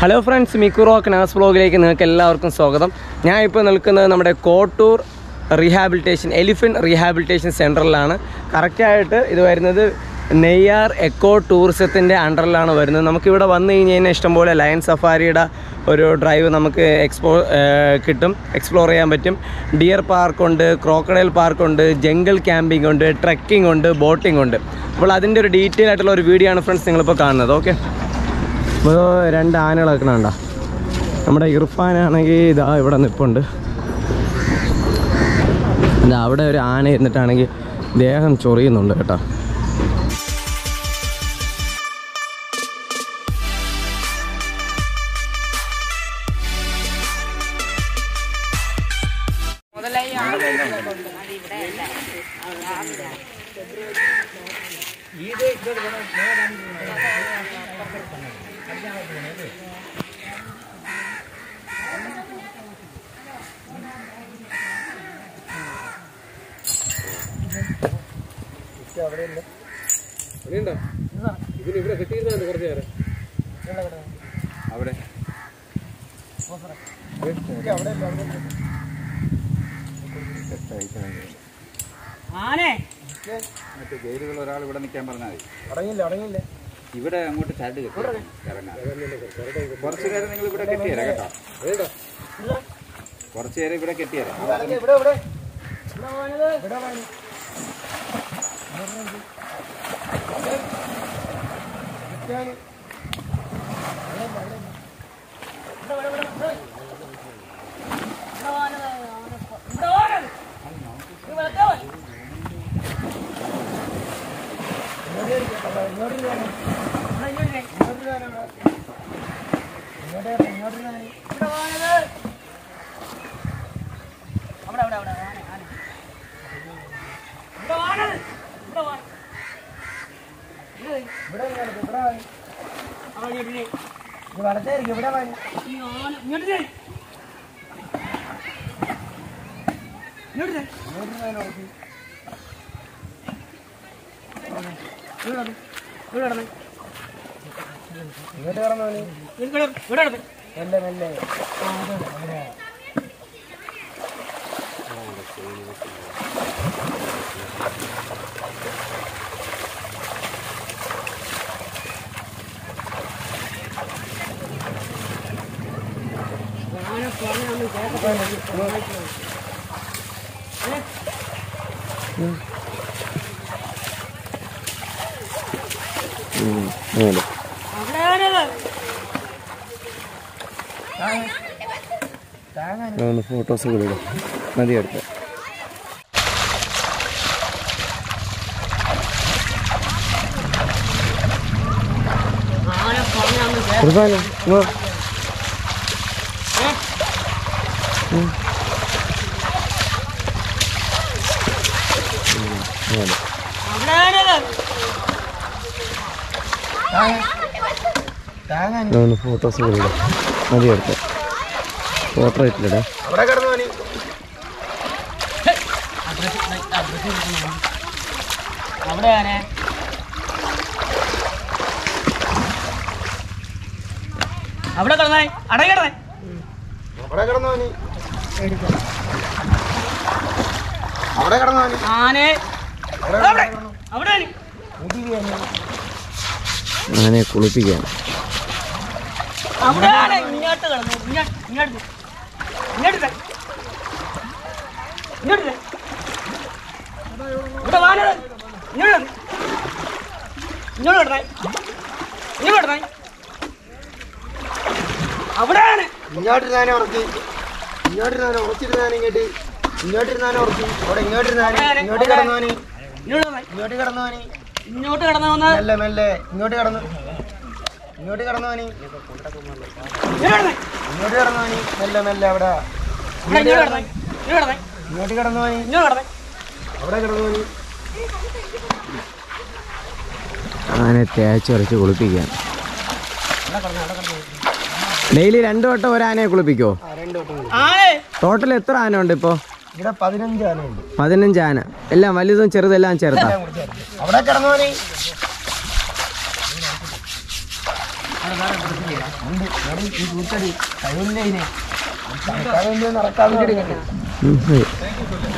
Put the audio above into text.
Hello friends Mikku rock nurse വ്ളോഗിലേക്ക് നിങ്ങൾക്ക് എല്ലാവർക്കും സ്വാഗതം ഞാൻ ഇപ്പോൾ നിൽക്കുന്നത് നമ്മുടെ കോട്ടൂർ റീഹാബിലിറ്റേഷൻ എലിഫൻറ്റ് റീഹാബിലിറ്റേഷൻ സെൻറ്ററിലാണ് കറക്റ്റായിട്ട് ഇത് വരുന്നത് നെയ്യാർ എക്കോ ടൂറിസത്തിൻ്റെ അണ്ടറിലാണ് വരുന്നത് നമുക്കിവിടെ വന്നു കഴിഞ്ഞ് കഴിഞ്ഞാൽ ഇഷ്ടംപോലെ ലയൺ സഫാരിയുടെ ഒരു ഡ്രൈവ് നമുക്ക് എക്സ്പോ കിട്ടും എക്സ്പ്ലോർ ചെയ്യാൻ പറ്റും ഡിയർ പാർക്കുണ്ട് ക്രോക്കഡൈൽ പാർക്കുണ്ട് ജംഗിൾ ക്യാമ്പിംഗ് ഉണ്ട് ട്രെക്കിംഗ് ഉണ്ട് ബോട്ടിംഗ് ഉണ്ട് അപ്പോൾ അതിൻ്റെ ഒരു ഡീറ്റെയിൽ ആയിട്ടുള്ള ഒരു വീഡിയോ ആണ് ഫ്രണ്ട്സ് നിങ്ങളിപ്പോൾ കാണുന്നത് ഓക്കെ ഇപ്പോൾ രണ്ട് ആനകൾ വെക്കണണ്ട നമ്മുടെ ഇർഫാനാണെങ്കിൽ ഇതാ ഇവിടെ നിൽപ്പുണ്ട് ഇതാ അവിടെ ഒരു ആന ഇരുന്നിട്ടാണെങ്കിൽ ദേഹം ചൊറിയുന്നുണ്ട് കേട്ടോ അവിടെ മറ്റേ ജയിലുകൾ ഒരാൾ ഇവിടെ നിൽക്കാൻ പറഞ്ഞാൽ മതി ഇവിടെ അങ്ങോട്ട് ചരട് കെട്ടി ഇറങ്ങാം കുറച്ചു നേരം നിങ്ങൾ ഇവിടെ കെട്ടിയരാ കേട്ടോ കുറച്ചു നേരം ഇവിടെ കെട്ടിയരാ ഫോട്ടോസ് കൂടെ മതി എടുത്ത് ഇർഫാൻ ഇങ്ങോ. ഉം. ഉം, ഇങ്ങോട്ട്. ഇതാണ് ഫോട്ടോസ് കൂടെ മതി എടുത്ത് ഫോട്ടോ ഇട്ടില്ലേ അവിടെയാണ് അവിടെ കിടന്നേ അടങ്ങി കിടന്നേ അവിടെ കിടന്നവന് അവിടെ കിടന്നവന് ആനെ അവിടെ അവിടെ ആനയെ കുളിപ്പിക്കാൻ അവിടെയാണ് ഇങ്ങോട്ട് കിടന്നു ഇങ്ങോട്ട് ഇങ്ങോട്ട് ഇങ്ങോട്ട് ദേ. ഇങ്ങോട്ട് ദേ. ഇവിടെ വാനത് ഇങ്ങോട്ട് വന്ന്. ഇങ്ങോട്ട് കിടന്നേ ഇങ്ങോട്ട് കിടന്നേ അവിടെയാണ് ഇങ്ങോട്ടിരുന്നാനെ ഉറക്കി ഇങ്ങോട്ടിരുന്നാനെ ഉറച്ചിരുന്നാനെ ഇങ്ങോട്ട് ഇങ്ങോട്ടിരുന്നാനെ ഉറക്കി അവിടെ ഇങ്ങോട്ടിരുന്നാനെ ഇങ്ങോട്ട് കിടന്നവന് ഇങ്ങോട്ട് കിടന്നേ ഇങ്ങോട്ട് കിടന്നവന് ഇങ്ങോട്ട് കിടന്നു വന്ന് മെല്ലെ മെല്ലെ ഇങ്ങോട്ട് കിടന്നു ഇങ്ങോട്ട് കിടന്നവന് ഇങ്ങോട്ട് കിടന്നേ ഇങ്ങോട്ട് കിടന്നവന് മെല്ലെ മെല്ലെ അവിടെ ഇവിടെ ഇങ്ങോട്ട് കിടന്നേ ഇങ്ങോട്ട് കിടന്നേ ഇങ്ങോട്ട് കിടന്നവന് ഇങ്ങോട്ട് കിടന്നേ അവിടെ കിടന്നവന് ആനയെ തേച്ചരച്ച് കുളിപ്പിക്കാൻ ഡെയിലി രണ്ടു വട്ടം ഒരു ആനയെ കുളിപ്പിക്കോ ആ രണ്ട് വട്ടം കൂടി ആനെ ടോട്ടൽ എത്ര ആന ഉണ്ട് ഇപ്പോൾ ഇവിടെ പതിനഞ്ച് ആനയുണ്ട് പതിനഞ്ച് ആന എല്ലാം വലുതും ചെറുതെല്ലാം ചേർത്താ അവിടെ കിടന്നവന് ഈ കൂട്ടടി കഴിവില്ലേ ഇതിനെ നടക്കാൻ വേണ്ടി നടക്കാൻ വേണ്ടി എടുക്കട്ടെ